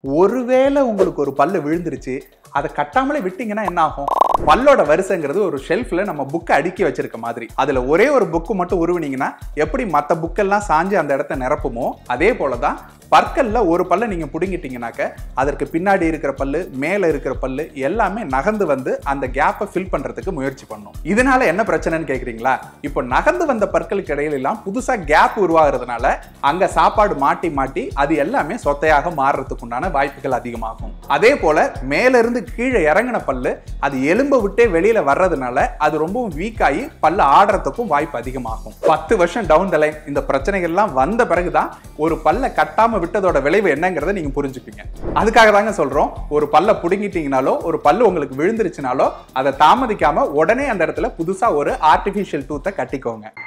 ஒருவேளை உங்களுக்கு ஒரு பல்லு விழுந்துருச்சு அதை கட்டாமலே விட்டீங்கன்னா என்ன ஆகும் பல்லோட வரிசைங்கிறது ஒரு ஷெல்ஃப்ல நம்ம புக்கை அடுக்கி வச்சிருக்க மாதிரி அதுல ஒரே ஒரு புக்கு மட்டும் உருவினீங்கன்னா எப்படி மற்ற புக்கெல்லாம் சாஞ்சு அந்த இடத்த நிரப்புமோ அதே போலதான் பற்கல்ல ஒரு பல்ல நீங்க புடுங்கிட்டீங்கனாக்க அதற்கு பின்னாடி இருக்கிற பல்லு மேல இருக்கிற பல்லு எல்லாமே நகர்ந்து வந்து அந்த கேப்பை ஃபில் பண்றதுக்கு முயற்சி பண்ணும் இதனால என்ன பிரச்சனைன்னு கேக்குறீங்களா இப்போ நகர்ந்து வந்த பற்களுக்கு இடையில எல்லாம் புதுசா கேப் உருவாகிறதுனால அங்க சாப்பாடு மாட்டி மாட்டி அது எல்லாமே சொத்தையாக மாறுறதுக்கு உண்டான வாய்ப்புகள் அதிகமாகும் அதே போல மேல இருந்து கீழே இறங்கின பல்லு அது எலும்பை விட்டே வெளியில வர்றதுனால அது ரொம்பவும் வீக் ஆகி பல்லு ஆடுறதுக்கும் வாய்ப்பு அதிகமாகும் பத்து வருஷம் டவுன் த லைன் இந்த பிரச்சனைகள்லாம் வந்த பிறகுதான் ஒரு பல்ல கட்டாம விட்டதோட விளைவு என்னங்கிறத நீங்க புரிஞ்சுப்பீங்க அதுக்காக தாங்க சொல்றோம் ஒரு பல்ல புடுங்கிட்டீங்கனாலோ ஒரு பல்லு உங்களுக்கு விழுந்துருச்சுனாலோ அதை தாமதிக்காம உடனே அந்த இடத்துல புதுசா ஒரு ஆர்டிபிஷியல் டூத்தை கட்டிக்கோங்க